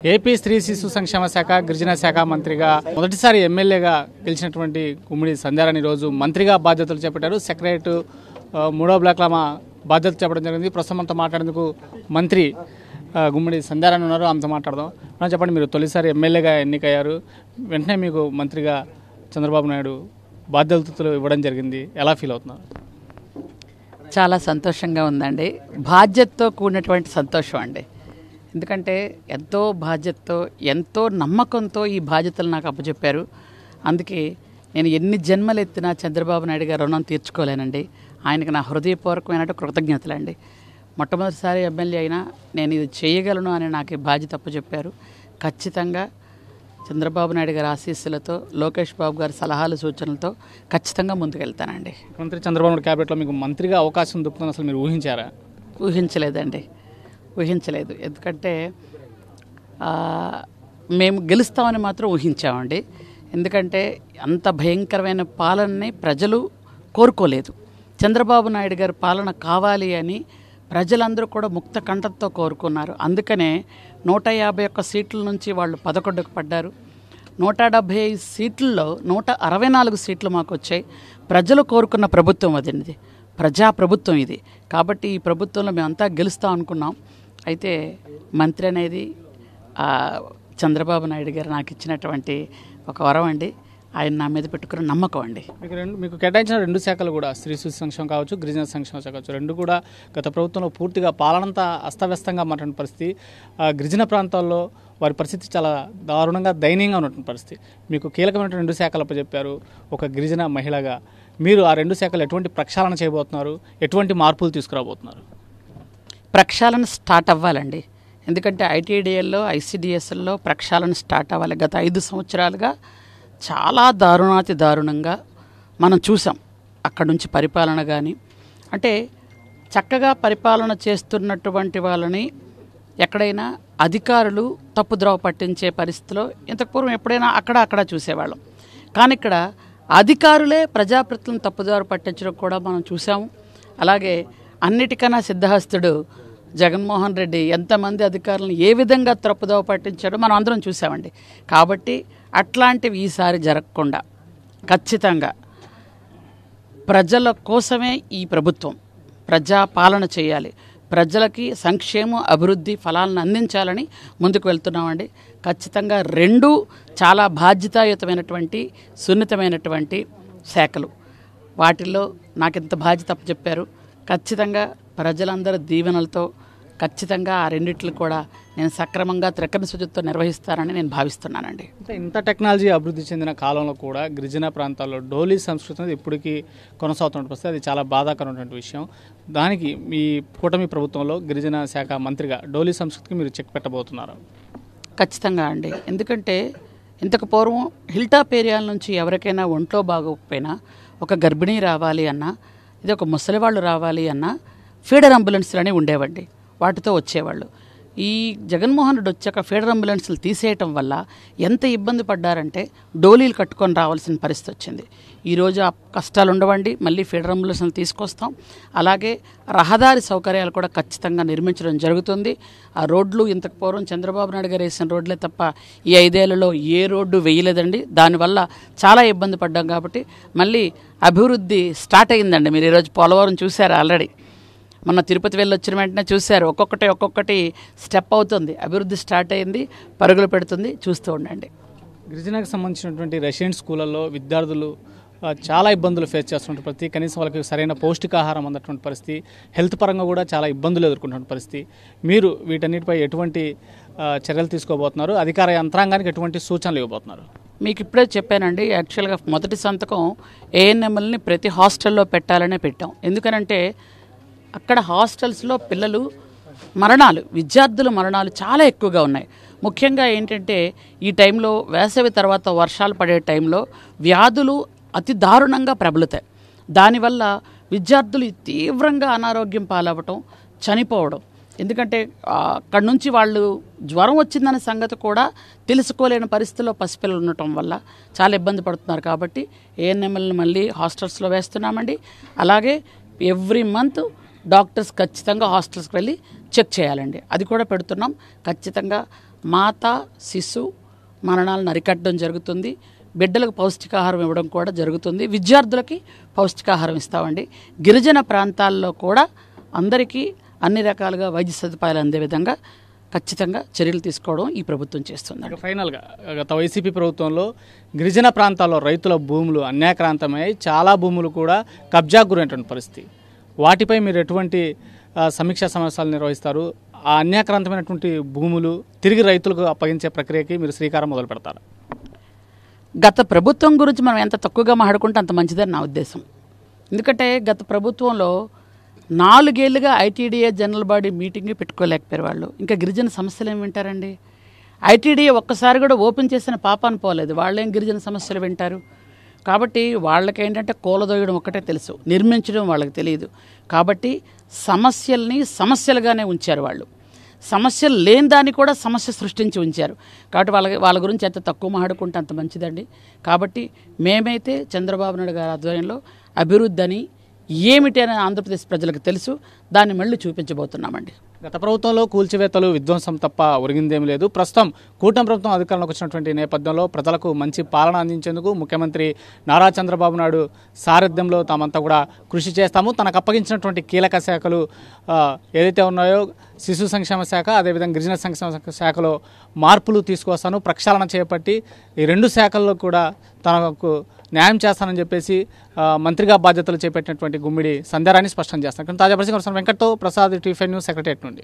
AP స్త్రీ శిశు సంక్షేమ శాఖ గిరిజన శాఖ మంత్రిగా మొదటిసారి ఎమ్మెల్యేగా గెలిచినటువంటి గుమ్మిడి సంధ్యారాణి రోజు మంత్రిగా బాధ్యతలు చేపట్టారు సెక్రటరీ మూడో బ్లాక్ల మా బాధ్యతలు చేపట్టడం జరిగింది ప్రస్తుతం మనతో మాట్లాడేందుకు మంత్రి ఆ, గుమ్మిడి సంధ్యారాణి ఉన్నారు ఆమెతో మాట్లాడదాం మేడం చెప్పండి మీరు తొలిసారి ఎమ్మెల్యేగా ఎన్నికయ్యారు వెంటనే మీకు మంత్రిగా చంద్రబాబు నాయుడు బాధ్యతలు ఇవ్వడం జరిగింది ఎలా ఫీల్ అవుతున్నారు చాలా సంతోషంగా ఉందండి బాధ్యతతో కూడినటువంటి సంతోషం అండి ఎందుకంటే ఎంతో బాధ్యతతో ఎంతో నమ్మకంతో ఈ బాధ్యతలు నాకు అప్పచెప్పారు అందుకే నేను ఎన్ని జన్మలు ఎత్తినా చంద్రబాబు నాయుడు గారు రుణం తీర్చుకోలేనండి ఆయనకి నా హృదయపూర్వకమైన కృతజ్ఞతలండి మొట్టమొదటిసారి ఎమ్మెల్యే అయినా నేను ఇది చేయగలను అని నాకు ఈ బాధ్యత అప్పచెప్పారు ఖచ్చితంగా చంద్రబాబు నాయుడు గారి ఆశీస్సులతో లోకేష్ బాబు గారి సలహాలు సూచనలతో ఖచ్చితంగా ముందుకెళ్తానండి మంత్రి చంద్రబాబు నాయుడు క్యాబినెట్లో మీకు మంత్రిగా అవకాశం దొరుకుతుంది అసలు మీరు ఊహించారా ఊహించలేదండి ఊహించలేదు ఎందుకంటే ఆ, మేము గెలుస్తామని మాత్రం ఊహించామండి ఎందుకంటే అంత భయంకరమైన పాలనని ప్రజలు కోరుకోలేదు చంద్రబాబు నాయుడు గారి పాలన కావాలి అని ప్రజలందరూ కూడా ముక్త కంఠంతో కోరుకున్నారు అందుకనే నూట యాభై ఒక్క సీట్ల నుంచి వాళ్ళు పదకొండుకు పడ్డారు నూట డెబ్భై ఐదు సీట్లలో నూట అరవై నాలుగు సీట్లు మాకు వచ్చాయి ప్రజలు కోరుకున్న ప్రభుత్వం అదండి ప్రజా ప్రభుత్వం ఇది కాబట్టి ఈ ప్రభుత్వంలో మేమంతా గెలుస్తాం అనుకున్నాం అయితే మంత్రి అనేది ఆ, చంద్రబాబు నాయుడు గారు నాకు ఇచ్చినటువంటి ఒక వరం అండి ఆయన నా మీద పెట్టుకున్న నమ్మకం అండి మీకు రెండు మీకు కేటాయించిన రెండు శాఖలు కూడా స్త్రీ శిశు సంక్షేమం కావచ్చు గిరిజన సంక్షేమ శాఖ కావచ్చు రెండు కూడా గత ప్రభుత్వంలో పూర్తిగా పాలనంతా అస్తవ్యస్తంగా మారిన పరిస్థితి ఆ, గిరిజన ప్రాంతాల్లో వారి పరిస్థితి చాలా దారుణంగా దయనీయంగా ఉన్నటువంటి పరిస్థితి మీకు కీలకమైన రెండు శాఖలు చెప్పారు ఒక గిరిజన మహిళగా మీరు ఆ రెండు శాఖలు ఎటువంటి ప్రక్షాళన చేయబోతున్నారు ఎటువంటి మార్పులు తీసుకురాబోతున్నారు ప్రక్షాళన స్టార్ట్ అవ్వాలండి ఎందుకంటే ఐటీడీఎల్లో ఐసిడిఎస్ఎల్లో ప్రక్షాళన స్టార్ట్ అవ్వాలి గత ఐదు సంవత్సరాలుగా చాలా దారుణాతి దారుణంగా మనం చూసాం అక్కడ నుంచి పరిపాలన కానీ అంటే చక్కగా పరిపాలన చేస్తున్నటువంటి వాళ్ళని ఎక్కడైనా అధికారులు తప్పుద్రోవ పట్టించే పరిస్థితిలో ఇంతకు పూర్వం ఎప్పుడైనా అక్కడ అక్కడ చూసేవాళ్ళం కానీ ఇక్కడ అధికారులే ప్రజాప్రతినిధులను తప్పుదారు పట్టించడం కూడా మనం చూసాము అలాగే అన్నిటికన్నా సిద్ధహస్తుడు జగన్మోహన్ రెడ్డి ఎంతమంది అధికారులను ఏ విధంగా తప్పుదోవ పట్టించాడో మనం అందరం చూసామండి కాబట్టి అట్లాంటివి ఈసారి జరగకుండా ఖచ్చితంగా ప్రజల కోసమే ఈ ప్రభుత్వం ప్రజా పాలన చేయాలి ప్రజలకి సంక్షేమం అభివృద్ధి ఫలాలను అందించాలని ముందుకు వెళ్తున్నామండి ఖచ్చితంగా రెండు చాలా బాధ్యతాయుతమైనటువంటి సున్నితమైనటువంటి శాఖలు వాటిల్లో నాకు ఇంత బాధ్యత చెప్పారు ఖచ్చితంగా ప్రజలందరి దీవెనలతో ఖచ్చితంగా ఆ రెండిట్లు కూడా నేను సక్రమంగా త్రికరణ శుచితో నిర్వహిస్తానని నేను భావిస్తున్నానండి అంటే ఇంత టెక్నాలజీ అభివృద్ధి చెందిన కాలంలో కూడా గిరిజన ప్రాంతాల్లో డోలీ సంస్కృతి అనేది ఇప్పటికీ కొనసాగుతున్న పరిస్థితి అది చాలా బాధాకరమైనటువంటి విషయం దానికి మీ కూటమి ప్రభుత్వంలో గిరిజన శాఖ మంత్రిగా డోలీ సంస్కృతికి మీరు చెక్ పెట్టబోతున్నారు ఖచ్చితంగా అండి ఎందుకంటే ఇంతకు పూర్వం హిల్టాప్ ఏరియాల నుంచి ఎవరికైనా ఒంట్లో బాగోకపోయినా ఒక గర్భిణీ రావాలి అన్నా ఇది ఒక ముసలివాళ్ళు రావాలి అన్నా ఫీడర్ అంబులెన్స్లు అనేవి ఉండేవండి వాటితో వచ్చేవాళ్ళు ఈ జగన్మోహన్ రెడ్డి వచ్చాక ఫీడర్ అంబులెన్స్లు తీసేయటం వల్ల ఎంత ఇబ్బంది పడ్డారంటే డోలీలు కట్టుకొని రావాల్సిన పరిస్థితి వచ్చింది ఈరోజు ఆ కష్టాలు ఉండవండి మళ్ళీ ఫీడర్ అంబులెన్స్లు తీసుకొస్తాం అలాగే రహదారి సౌకర్యాలు కూడా ఖచ్చితంగా నిర్మించడం జరుగుతుంది ఆ రోడ్లు ఇంతకు పూర్వం చంద్రబాబు నాయుడు గారు వేసిన రోడ్లే తప్ప ఈ ఐదేళ్లలో ఏ రోడ్డు వేయలేదండి దానివల్ల చాలా ఇబ్బంది పడ్డాం కాబట్టి మళ్ళీ అభివృద్ధి స్టార్ట్ అయిందండి మీరు ఈరోజు పోలవరం చూశారు ఆల్రెడీ మొన్న తిరుపతి వెళ్ళి వచ్చిన వెంటనే చూశారు ఒక్కొక్కటి ఒక్కొక్కటి స్టెప్ అవుతుంది అభివృద్ధి స్టార్ట్ అయింది పరుగులు పెడుతుంది చూస్తూ ఉండండి గిరిజనకు సంబంధించినటువంటి రష్యన్ స్కూళ్ళల్లో విద్యార్థులు ఆ, చాలా ఇబ్బందులు ఫేస్ చేస్తున్న పరిస్థితి కనీసం వాళ్ళకి సరైన పౌష్టికాహారం అందటువంటి పరిస్థితి హెల్త్ పరంగా కూడా చాలా ఇబ్బందులు ఎదుర్కొంటున్న పరిస్థితి మీరు వీటన్నిటిపై ఎటువంటి ఆ, చర్యలు తీసుకోబోతున్నారు అధికార యంత్రాంగానికి ఎటువంటి సూచనలు ఇవ్వబోతున్నారు మీకు ఇప్పుడే చెప్పానండి యాక్చువల్గా మొదటి సంతకం ఏఎన్ఎంఎల్ని ప్రతి హాస్టల్లో పెట్టాలనే పెట్టాం ఎందుకనంటే అక్కడ హాస్టల్స్లో పిల్లలు మరణాలు విద్యార్థుల మరణాలు చాలా ఎక్కువగా ఉన్నాయి ముఖ్యంగా ఏంటంటే ఈ టైంలో వేసవి తర్వాత వర్షాలు పడే టైంలో వ్యాధులు అతి దారుణంగా ప్రబలుతాయి దానివల్ల విద్యార్థులు తీవ్రంగా అనారోగ్యం పాలవ్వటం చనిపోవడం ఎందుకంటే ఆ, అక్కడి నుంచి వాళ్ళు జ్వరం వచ్చిందనే సంగతి కూడా తెలుసుకోలేని పరిస్థితిలో పసిపిల్లలు ఉండటం వల్ల చాలా ఇబ్బంది పడుతున్నారు కాబట్టి ఏఎన్ఎంఎల్ని మళ్ళీ హాస్టల్స్లో వేస్తున్నామండి అలాగే ఎవ్రీ మంత్ డాక్టర్స్ ఖచ్చితంగా హాస్టల్స్కి వెళ్ళి చెక్ చేయాలండి అది కూడా పెడుతున్నాం ఖచ్చితంగా మాత శిశు మరణాలను అరికట్టడం జరుగుతుంది బిడ్డలకు పౌష్టికాహారం ఇవ్వడం కూడా జరుగుతుంది విద్యార్థులకి పౌష్టికాహారం ఇస్తామండి గిరిజన ప్రాంతాల్లో కూడా అందరికీ అన్ని రకాలుగా వైద్య సదుపాయాలు అందే విధంగా ఖచ్చితంగా చర్యలు తీసుకోవడం ఈ ప్రభుత్వం చేస్తుంది ఇక ఫైనల్గా గత వైసీపీ ప్రభుత్వంలో గిరిజన ప్రాంతాల్లో రైతుల భూములు అన్యాక్రాంతమై చాలా భూములు కూడా కబ్జాకు గురైనటువంటి పరిస్థితి వాటిపై మీరు ఎటువంటి ఆ, సమీక్షా సమావేశాలు నిర్వహిస్తారు ఆ అన్యాక్రాంతమైనటువంటి భూములు తిరిగి రైతులకు అప్పగించే ప్రక్రియకి మీరు శ్రీకారం మొదలు పెడతారు గత ప్రభుత్వం గురించి మనం ఎంత తక్కువగా మాట్లాడుకుంటే అంత మంచిదని నా ఉద్దేశం ఎందుకంటే గత ప్రభుత్వంలో నాలుగేళ్లుగా ఐటీడీఏ జనరల్ బాడీ మీటింగ్ పెట్టుకోలేకపోయారు వాళ్ళు ఇంకా గిరిజన సమస్యలు ఏమి వింటారండి ఐటీడీఏ ఒక్కసారి కూడా ఓపెన్ చేసిన పాపాన్ని పోలేదు వాళ్ళేం గిరిజన సమస్యలు వింటారు కాబట్టి వాళ్ళకి ఏంటంటే కూలదోయడం ఒక్కటే తెలుసు నిర్మించడం వాళ్ళకి తెలియదు కాబట్టి సమస్యల్ని సమస్యలుగానే ఉంచారు వాళ్ళు సమస్యలు లేని దాన్ని కూడా సమస్య సృష్టించి ఉంచారు కాబట్టి వాళ్ళ వాళ్ళ గురించి ఎంత తక్కువ మాట్లాడుకుంటే అంత మంచిదండి కాబట్టి మేమైతే చంద్రబాబు నాయుడు గారి ఆధ్వర్యంలో అభివృద్ధి అని ఏమిటి అని ఆంధ్రప్రదేశ్ ప్రజలకు తెలుసు దాన్ని మళ్ళీ చూపించబోతున్నామండి గత ప్రభుత్వంలో కూల్చివేతలు విధ్వంసం తప్ప ఒరిగిందేం లేదు ప్రస్తుతం కూటమి ప్రభుత్వం అధికారంలోకి వచ్చినటువంటి నేపథ్యంలో ప్రజలకు మంచి పాలన అందించేందుకు ముఖ్యమంత్రి నారా చంద్రబాబు నాయుడు సారథ్యంలో తామంతా కూడా కృషి చేస్తాము తనకు అప్పగించినటువంటి కీలక శాఖలు ఆ, ఏదైతే ఉన్నాయో శిశు సంక్షేమ శాఖ అదేవిధంగా గిరిజన సంక్షేమ శాఖలో మార్పులు తీసుకొస్తాను ప్రక్షాళన చేపట్టి ఈ రెండు శాఖల్లో కూడా తనకు న్యాయం చేస్తానని చెప్పేసి ఆ, మంత్రిగా బాధ్యతలు చేపట్టినటువంటి గుమ్మిడి సంధ్యారాన్ని స్పష్టం చేస్తారు తాజా పరిస్థితి వెంకట్తో ప్రసాద్ టీఫై న్యూస్ సెక్రటరియట్ నుండి